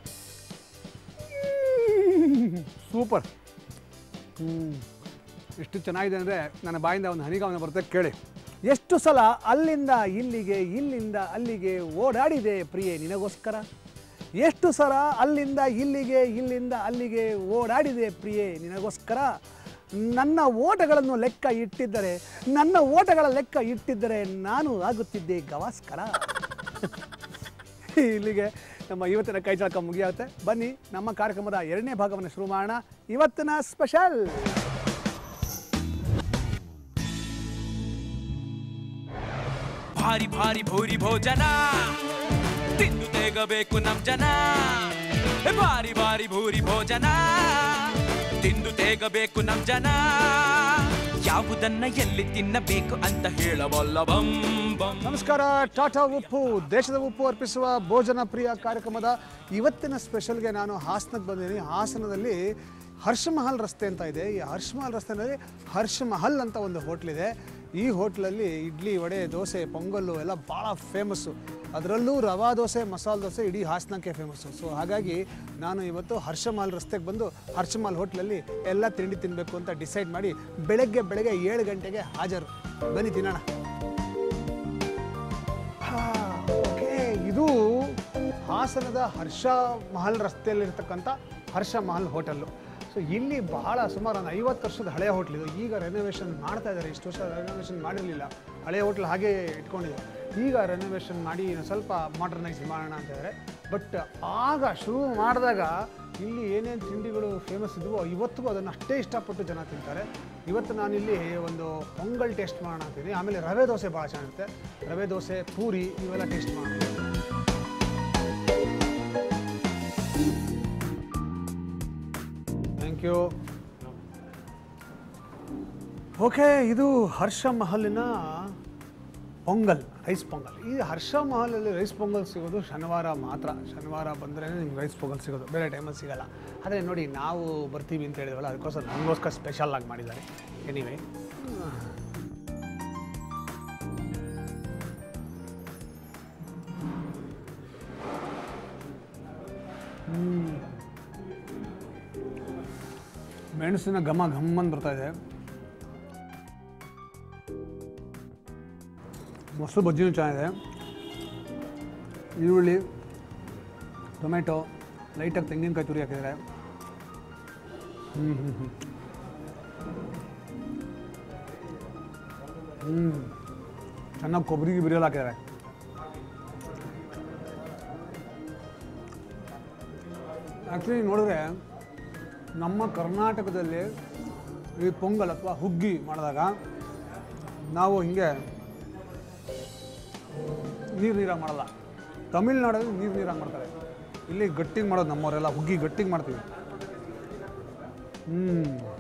ಸೂಪರ್ ಹ್ಞೂ ಎಷ್ಟು ಚೆನ್ನಾಗಿದೆ ಅಂದರೆ ನನ್ನ ಬಾಯಿಂದ ಒಂದು ಹನಿಗಾವನ ಬರುತ್ತೆ ಕೇಳಿ ಎಷ್ಟು ಸಲ ಅಲ್ಲಿಂದ ಇಲ್ಲಿಗೆ ಇಲ್ಲಿಂದ ಅಲ್ಲಿಗೆ ಓಡಾಡಿದೆ ಪ್ರಿಯೆ ನಿನಗೋಸ್ಕರ ಎಷ್ಟು ಸಲ ಅಲ್ಲಿಂದ ಇಲ್ಲಿಗೆ ಇಲ್ಲಿಂದ ಅಲ್ಲಿಗೆ ಓಡಾಡಿದೆ ಪ್ರಿಯೆ ನಿನಗೋಸ್ಕರ ನನ್ನ ಓಟಗಳನ್ನು ಲೆಕ್ಕ ಇಟ್ಟಿದ್ದರೆ ನನ್ನ ಓಟಗಳ ಲೆಕ್ಕ ಇಟ್ಟಿದ್ದರೆ ನಾನು ಆಗುತ್ತಿದ್ದೆ ಗವಾಸ್ಕರ ಇಲ್ಲಿಗೆ ನಮ್ಮ ಇವತ್ತಿನ ಕೈ ಚಳಕ ಮುಗಿಯುತ್ತೆ ಬನ್ನಿ ನಮ್ಮ ಕಾರ್ಯಕ್ರಮದ ಎರಡನೇ ಭಾಗವನ್ನು ಶುರು ಮಾಡೋಣ ಇವತ್ತಿನ ಸ್ಪೆಷಲ್ ಭಾರಿ ಭಾರಿ ಭೂರಿ ಭೋಜನ ತಿಂದು ತೆಗಬೇಕು ನಮ್ ಜನ ಏ ಭಾರಿ ಭಾರಿ ಭೂರಿ ಭೋಜನ ತಿಂದು ತೆಗಬೇಕು ನಮ್ ಜನ ಯಾವುದನ್ನ ಎಲ್ಲಿ ತಿನ್ನಬೇಕು ಅಂತ ಹೇಳಬಲ್ಲ ಬಂ ಬಂ ನಮಸ್ಕಾರ ಟಾಟಾ ಉಪ್ಪು ದೇಶದ ಉಪ್ಪು ಅರ್ಪಿಸುವ ಭೋಜನ ಪ್ರಿಯ ಕಾರ್ಯಕ್ರಮದ ಇವತ್ತಿನ ಸ್ಪೆಷಲ್ಗೆ ನಾನು ಹಾಸನಕ್ಕೆ ಬಂದಿದ್ದೀನಿ ಹಾಸನದಲ್ಲಿ ಹರ್ಷ ಮಹಲ್ ರಸ್ತೆ ಅಂತ ಇದೆ ಈ ಹರ್ಷ ಮಹಲ್ ರಸ್ತೆನಲ್ಲಿ ಹರ್ಷ ಮಹಲ್ ಅಂತ ಒಂದು ಹೋಟ್ಲಿದೆ ಈ ಹೋಟ್ಲಲ್ಲಿ ಇಡ್ಲಿ ವಡೆ ದೋಸೆ ಪೊಂಗಲ್ಲು ಎಲ್ಲ ಭಾಳ ಫೇಮಸ್ಸು ಅದರಲ್ಲೂ ರವಾ ದೋಸೆ ಮಸಾಲೆ ದೋಸೆ ಇಡೀ ಹಾಸನಕ್ಕೆ ಫೇಮಸ್ಸು ಸೊ ಹಾಗಾಗಿ ನಾನು ಇವತ್ತು ಹರ್ಷ ಮಹಲ್ ರಸ್ತೆಗೆ ಬಂದು ಹರ್ಷ ಮಹಲ್ ಹೋಟ್ಲಲ್ಲಿ ಎಲ್ಲ ತಿಂಡಿ ತಿನ್ನಬೇಕು ಅಂತ ಡಿಸೈಡ್ ಮಾಡಿ ಬೆಳಗ್ಗೆ ಬೆಳಗ್ಗೆ ಏಳು ಗಂಟೆಗೆ ಹಾಜರು ಬನ್ನಿ ತಿನ್ನೋಣ ಹಾ, ಓಕೆ ಇದು ಹಾಸನದ ಹರ್ಷ ಮಹಲ್ ರಸ್ತೆಯಲ್ಲಿರ್ತಕ್ಕಂಥ ಹರ್ಷ ಮಹಲ್ ಹೋಟೆಲ್ಲು ಸೊ ಇಲ್ಲಿ ಬಹಳ ಸುಮಾರು ಒಂದು ಐವತ್ತು ವರ್ಷದ ಹಳೆಯ ಹೋಟ್ಲ್ ಇದು ಈಗ ರೆನೋವೇಷನ್ ಮಾಡ್ತಾ ಇದ್ದಾರೆ ಇಷ್ಟು ವರ್ಷ ರೆನೋವೇಷನ್ ಮಾಡಿರಲಿಲ್ಲ ಹಳೆಯ ಹೋಟ್ಲ್ ಹಾಗೆ ಇಟ್ಕೊಂಡಿದೆ ಈಗ ರೆನೋವೇಷನ್ ಮಾಡಿ ಇನ್ನೊಂದ್ ಸ್ವಲ್ಪ ಮಾಡರ್ನೈಸ್ ಮಾಡೋಣ ಅಂತ ಹೇಳಿದ್ರೆ ಬಟ್ ಆಗ ಶುರು ಮಾಡಿದಾಗ ಇಲ್ಲಿ ಏನೇನು ತಿಂಡಿಗಳು ಫೇಮಸ್ ಇದ್ವೋ ಇವತ್ತಿಗೂ ಅದನ್ನು ಅಷ್ಟೇ ಇಷ್ಟಪಟ್ಟು ಜನ ತಿಂತಾರೆ ಇವತ್ತು ನಾನಿಲ್ಲಿ ಒಂದು ಪೊಂಗಲ್ ಟೇಸ್ಟ್ ಮಾಡೋಣ ಅಂತೀನಿ ಆಮೇಲೆ ರವೆ ದೋಸೆ ಭಾಳ ಚೆನ್ನಾಗಿರುತ್ತೆ ರವೆ ದೋಸೆ ಪೂರಿ ಇವೆಲ್ಲ ಟೇಸ್ಟ್ ಮಾಡೋಣ ಥ್ಯಾಂಕ್ ಯು ಓಕೆ ಇದು ಹರ್ಷ ಮಹಲಿನ ಪೊಂಗಲ್ ರೈಸ್ ಪೊಂಗಲ್ ಈ ಹರ್ಷ ಮಹಲಲ್ಲಿ ರೈಸ್ ಪೊಂಗಲ್ ಸಿಗೋದು ಶನಿವಾರ ಮಾತ್ರ ಶನಿವಾರ ಬಂದರೆ ನಿಮ್ಗೆ ರೈಸ್ ಪೊಂಗಲ್ ಸಿಗೋದು ಬೇರೆ ಟೈಮಲ್ಲಿ ಸಿಗಲ್ಲ ಆದರೆ ನೋಡಿ ನಾವು ಬರ್ತೀವಿ ಅಂತ ಹೇಳಿದ್ವಲ್ಲ ಅದಕ್ಕೋಸ್ಕರ ನಮಗೋಸ್ಕರ ಸ್ಪೆಷಲ್ ಆಗಿ ಮಾಡಿದ್ದಾರೆ ಎನಿವೇ ಮೆಣಸಿನ ಘಮ ಘಮ್ಮನ್ ಬರ್ತಾ ಇದೆ ಮೊಸರು ಬಜ್ಜಿನೂ ಚೆನ್ನಾಗಿದೆ ಈರುಳ್ಳಿ ಟೊಮೆಟೊ ಲೈಟಾಗಿ ತೆಂಗಿನಕಾಯಿ ತುರಿ ಹಾಕಿದ್ದಾರೆ ಹ್ಞೂ ಹ್ಞೂ ಹ್ಞೂ ಹ್ಞೂ ಚೆನ್ನಾಗಿ ಕೊಬ್ಬರಿ ಗಿಬ್ಬರಿ ಹಾಕಿದ್ದಾರೆ ಆ್ಯಕ್ಚುಲಿ ನೋಡಿದ್ರೆ ನಮ್ಮ ಕರ್ನಾಟಕದಲ್ಲಿ ಈ ಪೊಂಗಲ್ ಅಥವಾ ಹುಗ್ಗಿ ಮಾಡಿದಾಗ ನಾವು ಹಿಂಗೆ ನೀರು ನೀರಾಗಿ ಮಾಡಲ್ಲ ತಮಿಳ್ನಾಡಲ್ಲಿ ನೀರು ನೀರಾಗಿ ಮಾಡ್ತಾರೆ ಇಲ್ಲಿ ಗಟ್ಟಿಗೆ ಮಾಡೋದು ನಮ್ಮವರೆಲ್ಲ ಹುಗ್ಗಿ ಗಟ್ಟಿಗೆ ಮಾಡ್ತೀವಿ ಹ್ಞೂ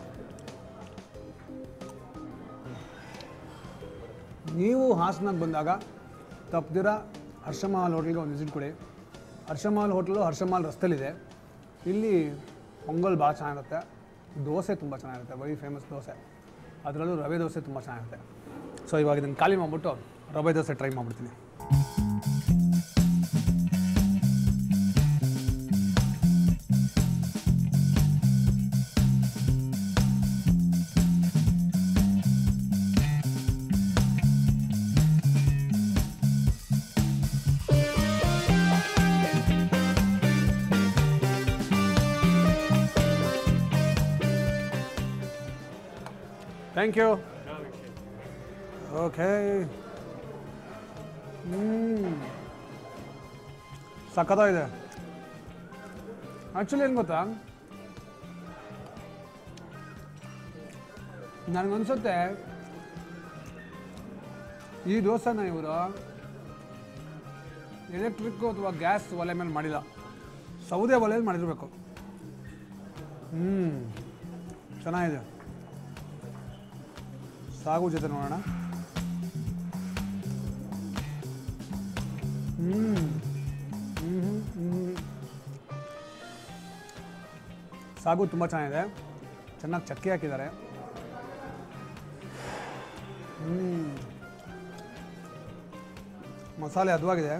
ನೀವು ಹಾಸನಾಗ ಬಂದಾಗ ತಪ್ಪದಿರ ಹರ್ಷಮಹಲ್ ಹೋಟ್ಲಿಗೆ ಒಂದು ವಿಸಿಟ್ ಕೊಡಿ ಹರ್ಷಮಹಲ್ ಹೋಟ್ಲು ಹರ್ಷಮಹಲ್ ರಸ್ತೆಲಿದೆ ಇಲ್ಲಿ ಪೊಂಗಲ್ ಭಾಳ ಚೆನ್ನಾಗಿರುತ್ತೆ ದೋಸೆ ತುಂಬ ಚೆನ್ನಾಗಿರುತ್ತೆ ವೆರಿ ಫೇಮಸ್ ದೋಸೆ ಅದರಲ್ಲೂ ರವೆ ದೋಸೆ ತುಂಬ ಚೆನ್ನಾಗಿರುತ್ತೆ ಸೊ ಇವಾಗ ಇದನ್ನು ಖಾಲಿ ಮಾಡಿಬಿಟ್ಟು ರವೆ ದೋಸೆ ಟ್ರೈ ಮಾಡಿಬಿಡ್ತೀನಿ ಥ್ಯಾಂಕ್ ಯು ಓಕೆ ಹ್ಞೂ ಸಖತ್ತಾಗಿದೆ ಆ್ಯಕ್ಚುಲಿ ಏನು ಗೊತ್ತಾ ನನಗನ್ಸುತ್ತೆ ಈ ದೋಸೆನ ಇವರು ಎಲೆಕ್ಟ್ರಿಕ್ಕು ಅಥವಾ ಗ್ಯಾಸ್ ಒಲೆ ಮೇಲೆ ಮಾಡಿಲ್ಲ ಸೌದೆ ಒಲೆಯಲ್ಲಿ ಮಾಡಿರಬೇಕು ಹ್ಞೂ ಚೆನ್ನಾಗಿದೆ ಸಾಗು ಜೊತೆ ನೋಡೋಣ ಹ್ಮ್. ಹ್ಮ್, ಹ್ಮ್. ಸಾಗು ತುಂಬ ಚೆನ್ನಾಗಿದೆ ಚೆನ್ನಾಗಿ ಚಕ್ಕೆ ಹಾಕಿದ್ದಾರೆ ಹ್ಮ್. ಮಸಾಲೆ ಹದವಾಗಿದೆ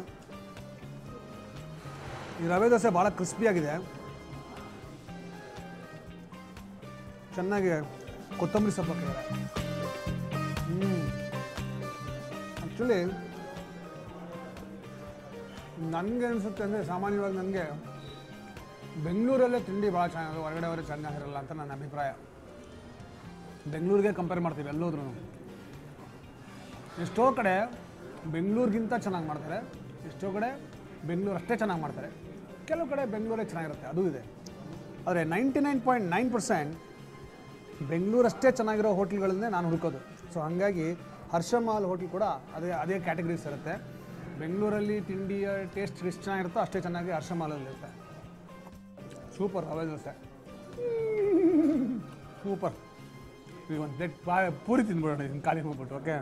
ಈ ರವೆ ದೋಸೆ ಭಾಳ ಕ್ರಿಸ್ಪಿಯಾಗಿದೆ ಚೆನ್ನಾಗಿ ಕೊತ್ತಂಬರಿ ಸೊಪ್ಪು ಹಾಕಿದ್ದಾರೆ ಆ್ಯಕ್ಚುಲಿ ನನಗೆ ಅನಿಸುತ್ತೆ ಅಂದರೆ ಸಾಮಾನ್ಯವಾಗಿ ನನಗೆ ಬೆಂಗಳೂರಲ್ಲೇ ತಿಂಡಿ ಭಾಳ ಚೆನ್ನಾಗಿದೆ ಹೊರಗಡೆ ಅವರೇ ಚೆನ್ನಾಗಿರಲ್ಲ ಅಂತ ನನ್ನ ಅಭಿಪ್ರಾಯ ಬೆಂಗಳೂರಿಗೆ ಕಂಪೇರ್ ಮಾಡ್ತೀವಿ ಎಲ್ಲೋದ್ರೂ ಎಷ್ಟೋ ಕಡೆ ಬೆಂಗಳೂರಿಗಿಂತ ಚೆನ್ನಾಗಿ ಮಾಡ್ತಾರೆ ಎಷ್ಟೋ ಕಡೆ ಬೆಂಗಳೂರು ಅಷ್ಟೇ ಚೆನ್ನಾಗಿ ಮಾಡ್ತಾರೆ ಕೆಲವು ಕಡೆ ಬೆಂಗಳೂರೇ ಚೆನ್ನಾಗಿರುತ್ತೆ ಅದು ಇದೆ ಆದರೆ ninety nine point nine percent ಬೆಂಗಳೂರಷ್ಟೇ ಚೆನ್ನಾಗಿರೋ ಹೋಟ್ಲ್ಗಳನ್ನೇ ನಾನು ಹುಡುಕೋದು ಸೊ ಹಾಗಾಗಿ ಹರ್ಷಮಾಲ್ ಹೋಟ್ಲ್ ಕೂಡ ಅದೇ ಅದೇ ಕ್ಯಾಟಗರೀಸ್ ಇರುತ್ತೆ ಬೆಂಗಳೂರಲ್ಲಿ ತಿಂಡಿಯ ಟೇಸ್ಟ್ ಎಷ್ಟು ಚೆನ್ನಾಗಿರುತ್ತೋ ಅಷ್ಟೇ ಚೆನ್ನಾಗಿ ಹರ್ಷಮಾಲಲ್ಲಿ ಇರುತ್ತೆ ಸೂಪರ್ ರವೆ ದೋಸೆ ಸೂಪರ್ ಈಗ ಒಂದು ಪ್ಲೇಟ್ ಬಾ ಪೂರಿ ತಿಂದ್ಬಿಡೋಣ ಇದನ್ನು ಖಾಲಿ ಮಾಡ್ಬಿಟ್ಟು ಓಕೆ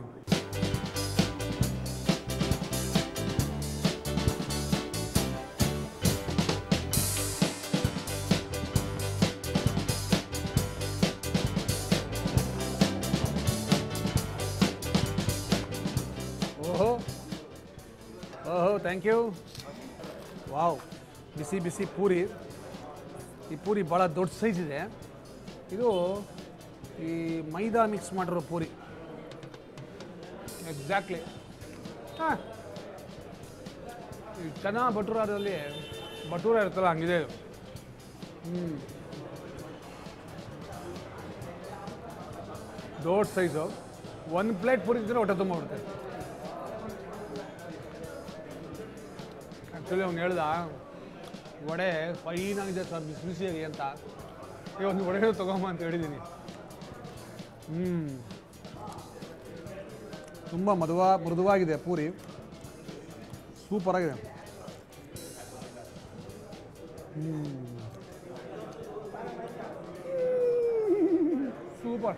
ಓಹೋ ಓಹೋ ಥ್ಯಾಂಕ್ ಯು ವಾವ್ ಬಿಸಿ ಬಿಸಿ ಪೂರಿ ಈ ಪೂರಿ ಭಾಳ ದೊಡ್ಡ ಸೈಜ್ ಇದೆ ಇದು ಈ ಮೈದಾ ಮಿಕ್ಸ್ ಮಾಡಿರೋ ಪೂರಿ ಎಕ್ಸಾಕ್ಟ್ಲಿ ಹಾಂ ಈ ಚನಾ ಭಟೂರದಲ್ಲಿ ಭಟೂರ ಇರುತ್ತಲ್ಲ ಹಂಗಿದೆ ಇದು ಹ್ಞೂ ದೊಡ್ಡ ಸೈಜು ಒಂದು ಪ್ಲೇಟ್ ಪೂರಿ ತಿಂದರೆ ಹೊಟ್ಟೆ ತುಂಬ ಬಿಡುತ್ತೆ ಆ್ಯಕ್ಚುಲಿ ಅವ್ನು ಹೇಳ್ದ ವಡೆ ಫೈನ್ ಆಗಿದೆ ಸರ್ ಬಿಸಿ ಬಿಸಿಯಾಗಿ ಅಂತ ಈ ಒಂದು ವಡೆ ತೊಗೊಂಬ ಅಂತ ಹೇಳಿದ್ದೀನಿ ಹ್ಞೂ ತುಂಬ ಮಧುವ ಮೃದುವಾಗಿದೆ ಪೂರಿ ಸೂಪರ್ ಆಗಿದೆ ಸೂಪರ್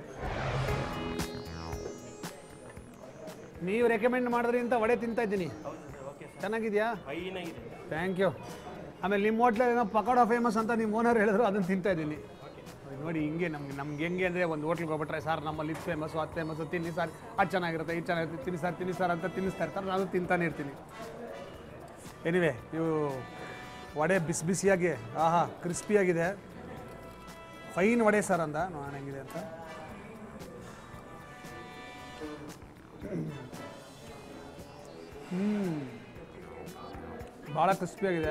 ನೀವು ರೆಕಮೆಂಡ್ ಮಾಡಿದ್ರಿ ಅಂತ ವಡೆ ತಿಂತಾ ಇದ್ದೀನಿ ಚೆನ್ನಾಗಿದೆಯಾ ಥ್ಯಾಂಕ್ ಯು ಆಮೇಲೆ ನಿಮ್ಮ ಹೋಟ್ಲಲ್ಲಿ ಏನೋ ಪಕೋಡ ಫೇಮಸ್ ಅಂತ ನಿಮ್ಮ ಓನರ್ ಹೇಳಿದ್ರು ಅದನ್ನು ತಿಂತಾ ಇದ್ದೀನಿ ನೋಡಿ ಹಿಂಗೆ ನಮ್ಗೆ ನಮ್ಗೆ ಹೆಂಗೆ ಅಂದರೆ ಒಂದು ಹೋಟ್ಲಿಗೆ ಹೋಗ್ಬಿಟ್ರೆ ಸರ್ ನಮ್ಮಲ್ಲಿ ಇದು ಫೇಮಸ್ಸು ಅದು ಫೇಮಸ್ಸು ತಿನ್ನಿ ಸರ್ ಅದು ಚೆನ್ನಾಗಿರುತ್ತೆ ಇದು ಚೆನ್ನಾಗಿರುತ್ತೆ ತಿನ್ನಿ ಸರ್ ತಿನ್ನಿ ಸರ್ ಅಂತ ತಿನ್ನಿಸ್ತಾ ಇರ್ತಾರೆ ನಾನು ತಿಂತಾನೆ ಇರ್ತೀನಿ ಎನಿವೆ ಇವು ವಡೆ ಬಿಸಿ ಬಿಸಿಯಾಗಿ ಆಹಾ ಕ್ರಿಸ್ಪಿಯಾಗಿದೆ ಫೈನ್ ವಡೆ ಸರ್ ಅಂದ ನೋಡೋಣ ಹೆಂಗಿದೆ ಅಂತ ಹ್ಞೂ ಭಾಳ ಕ್ರಿಸ್ಪಿಯಾಗಿದೆ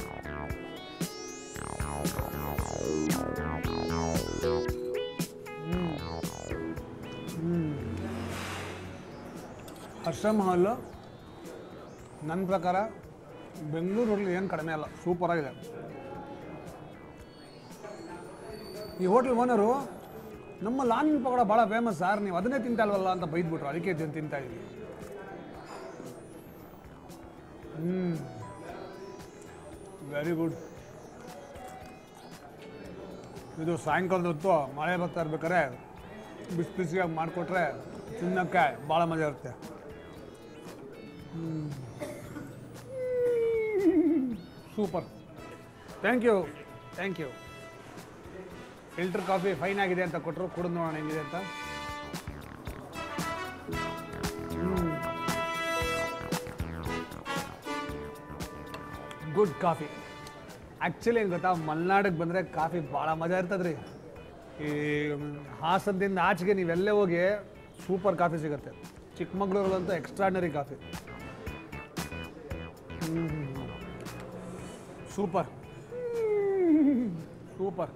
ಹರ್ಷಮ್ ಹಾಲು ನನ್ನ ಪ್ರಕಾರ ಬೆಂಗಳೂರಲ್ಲಿ ಏನು ಕಡಿಮೆ ಅಲ್ಲ ಸೂಪರ್ ಆಗಿದೆ ಈ ಹೋಟ್ಲ್ ಓನರು ನಮ್ಮ ಲಾನಿನ ಪಕೋಡ ಭಾಳ ಫೇಮಸ್ ಸರ್ ನೀವು ಅದನ್ನೇ ತಿಂತಾ ಇಲ್ವಲ್ಲ ಅಂತ ಬೈದ್ಬಿಟ್ರು ಅದಕ್ಕೆ ಇದನ್ನ ತಿಂತಾ ಇದ್ದೀವಿ ಹ್ಞೂ ವೆರಿ ಗುಡ್ ಇದು ಸಾಯಂಕಾಲದ ಹೊತ್ತು ಮಳೆ ಬರ್ತಾ ಇರ್ಬೇಕಾದ್ರೆ ಬಿಸಿ ಬಿಸಿಯಾಗಿ ಮಾಡಿಕೊಟ್ರೆ ತಿನ್ನೋಕ್ಕೆ ಭಾಳ ಮಜಾ ಇರುತ್ತೆ super thank you thank you filter coffee fine ಆಗಿದೆ ಅಂತ ಕೊಟ್ಟರು ಕುಡಿದು ನೋಡೋಣ ಹೆಂಗಿದೆ ಅಂತ ಗುಡ್ ಕಾಫಿ ಆ್ಯಕ್ಚುಲಿ ಏನು ಗೊತ್ತಾ ಮಲೆನಾಡಿಗೆ ಬಂದರೆ ಕಾಫಿ ಭಾಳ ಮಜಾ ಇರ್ತದೆ ರೀ ಈ ಹಾಸನದಿಂದ ಆಚೆಗೆ ನೀವೆಲ್ಲೇ ಹೋಗಿ ಸೂಪರ್ ಕಾಫಿ ಸಿಗುತ್ತೆ ಚಿಕ್ಕಮಗಳೂರಲ್ಲಂತೂ ಎಕ್ಸ್ಟ್ರಾರ್ನರಿ ಕಾಫಿ ಸೂಪರ್ ಸೂಪರ್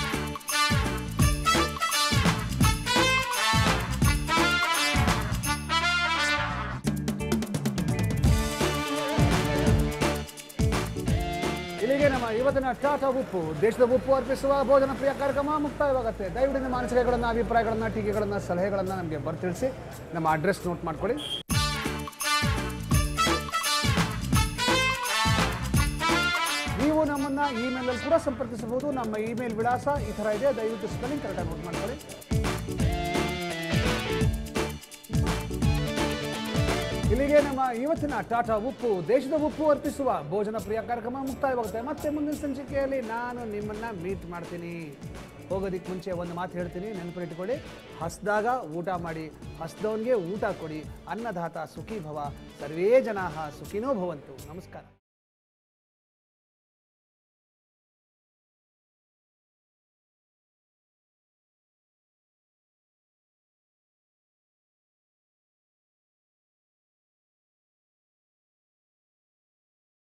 ಇಲ್ಲಿಗೆ ನಮ್ಮ ಇವತ್ತಿನ ಟಾಟಾ ಉಪ್ಪು ದೇಶದ ಉಪ್ಪು ಅರ್ಪಿಸುವ ಭೋಜನ ಪ್ರಿಯ ಕಾರ್ಯಕ್ರಮ ಮುಕ್ತಾಯವಾಗುತ್ತೆ ದಯವಿಟ್ಟು ನಿಮ್ಮ ಅನಿಸಿಕೆಗಳನ್ನು ಅಭಿಪ್ರಾಯಗಳನ್ನು ಟೀಕೆಗಳನ್ನು ಸಲಹೆಗಳನ್ನು ನಮಗೆ ಬರ್ತಿಳಿಸಿ ನಮ್ಮ ಅಡ್ರೆಸ್ ನೋಟ್ ಮಾಡ್ಕೊಳ್ಳಿ ನೀವು ನಮ್ಮನ್ನು ಇಮೇಲಲ್ಲಿ ಕೂಡ ಸಂಪರ್ಕಿಸಬಹುದು ನಮ್ಮ ಇಮೇಲ್ ವಿಳಾಸ ಈ ಥರ ಇದೆ ದಯವಿಟ್ಟು ಸ್ಪೆಲ್ಲಿಂಗ್ ಕರೆಕ್ಟಾಗಿ ನೋಟ್ ಮಾಡ್ಕೊಳ್ಳಿ ಇಲ್ಲಿಗೆ ನಮ್ಮ ಇವತ್ತಿನ ಟಾಟಾ ಉಪ್ಪು ದೇಶದ ಉಪ್ಪು ಅರ್ಪಿಸುವ ಭೋಜನ ಪ್ರಿಯ ಕಾರ್ಯಕ್ರಮ ಮುಕ್ತಾಯವಾಗುತ್ತೆ ಮತ್ತೆ ಮುಂದಿನ ಸಂಚಿಕೆಯಲ್ಲಿ ನಾನು ನಿಮ್ಮನ್ನ ಮೀಟ್ ಮಾಡ್ತೀನಿ ಹೋಗೋದಕ್ಕೆ ಮುಂಚೆ ಒಂದು ಮಾತು ಹೇಳ್ತೀನಿ ನೆನಪಿಟ್ಕೊಳ್ಳಿ ಹಸ್ದಾಗ ಊಟ ಮಾಡಿ ಹಸ್ದವನಿಗೆ ಊಟ ಕೊಡಿ ಅನ್ನದಾತ ಸುಖಿ ಭವ ಸರ್ವೇ ಜನಾಹ ಸುಖಿನೋ ಭವಂತು ನಮಸ್ಕಾರ